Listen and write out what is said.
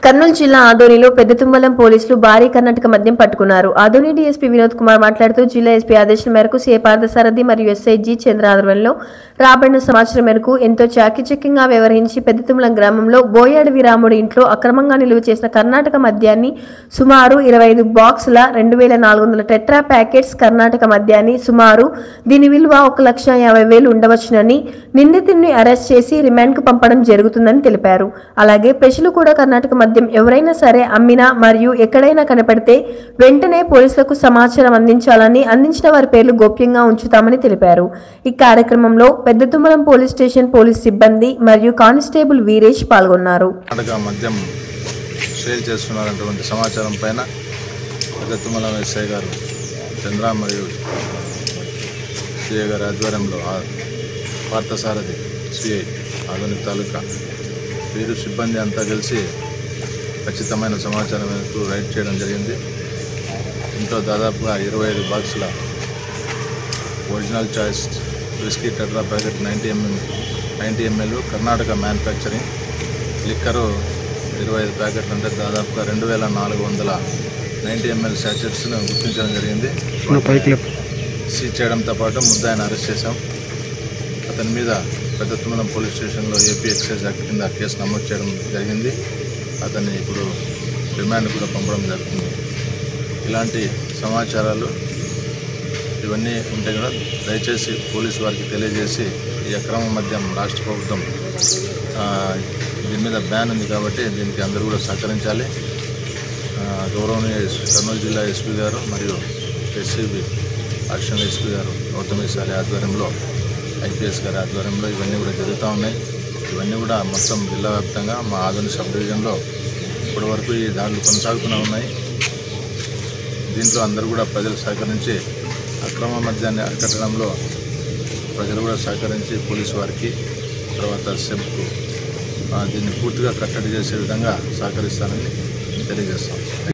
కర్నూలు జిల్లా ఆదోనిలో పెద్దతుంబలం పోలీసులు భారీ కర్ణాటక మద్యం పట్టుకున్నారు ఆదోని డీఎస్పీ వినోద్ కుమార్ మాట్లాడుతూ జిల్లా ఎస్పీ ఆదేశాల మేరకు సీఏ పార్థసారథి మరియు ఎస్ఐ జి చంద్ర ఆధ్వర్యంలో రాబడిన సమాచారం మేరకు ఎంతో చాకచక్యంగా వ్యవహరించి పెద్దతుంబలం గ్రామంలో బోయాడవి రాముడి ఇంట్లో అక్రమంగా నిలువ చేసిన కర్ణాటక మద్యాన్ని సుమారు ఇరవై ఐదు బాక్సుల రెండు వేల నాలుగు వందల టెట్రా ప్యాకెట్స్ కర్ణాటక మద్యాన్ని సుమారు దీని విలువ ఒక లక్ష యాభై వేలు ఉండవచ్చునని నిందితుడిని అరెస్ట్ చేసి రిమాండ్కు పంపడం జరుగుతుందని తెలిపారు అలాగే ప్రజలు కూడా కర్ణాటక మద్యం ఎవరైనా సరే అమ్మినా మరియు ఎక్కడైనా కనపడితే వెంటనే పోలీసులకు సమాచారం అందించాలని అందించిన వారి పేర్లు గోప్యంగా ఉంచుతామని తెలిపారు ఈ కార్యక్రమంలో పెద్దతుమ్మలం పోలీస్ స్టేషన్ పోలీస్ సిబ్బంది మరియు కానిస్టేబుల్ వీరేష్ పాల్గొన్నారు కర్ణాటక మద్యం సేల్ చేస్తున్నారన్నటువంటి సమాచారం పైన పెద్దతుమ్మల ఎస్ఐ గారు చంద్ర మరియు సిఐ గారి ఆధ్వర్యంలో ఆ పార్థసారథి సిఐ ఆధునిక తాలూకా వీరు సిబ్బంది అంతా కలిసి ఖచ్చితమైన సమాచారం మేరకు రైడ్ చేయడం జరిగింది ఇంట్లో దాదాపుగా ఇరవై ఐదు బాక్సుల original choice whisky tetra packet ninety ML ninety ML Karnataka manufacturing liquor ఇరవై ఐదు ప్యాకెట్లు అంటే దాదాపుగా రెండు వేల నాలుగు వందల నైంటీ ఎంఎల్ శాచెట్స్ను గుర్తించడం జరిగింది సీజ్ చేయడంతో పాటు ముద్దాయిని అరెస్ట్ చేశాం అతని మీద పెద్ద తుమ్మలం పోలీస్ స్టేషన్లో ఏపీ ఎక్సైజ్ యాక్ట్ కింద కేసు నమోదు చేయడం జరిగింది అతన్ని ఇప్పుడు రిమాండ్ కూడా పంపడం జరుగుతుంది ఇలాంటి సమాచారాలు ఇవన్నీ ఉంటే కూడా దయచేసి పోలీసు వారికి తెలియజేసి ఈ అక్రమ మద్యం రాష్ట్ర ప్రభుత్వం ఆ, దీని మీద బ్యాన్ ఉంది కాబట్టి దీనికి అందరూ కూడా సహకరించాలి ఆ, గౌరవనీయ ఎస్- కర్నూలు జిల్లా ఎస్పీ గారు మరియు ఎస్సీబీ అడిషనల్ ఎస్పీ గారు గౌతమి సాలి ఆధ్వర్యంలో ఐపీఎస్ గారి ఆధ్వర్యంలో ఇవన్నీ కూడా జరుగుతూ ఉన్నాయి ఇవన్నీ కూడా మొత్తం జిల్లా వ్యాప్తంగా మా ఆధునిక సబ్ డివిజన్లో ఇప్పటి వరకు ఈ దాడులు కొనసాగుతూనే ఉన్నాయి దీంట్లో అందరూ కూడా ప్రజలు సహకరించి అక్రమ మద్యాన్ని అరికట్టడంలో ప్రజలు కూడా సహకరించి పోలీసు వారికి తర్వాత సెంప్కు దీన్ని పూర్తిగా కట్టడి చేసే విధంగా సహకరిస్తానని తెలియజేస్తాం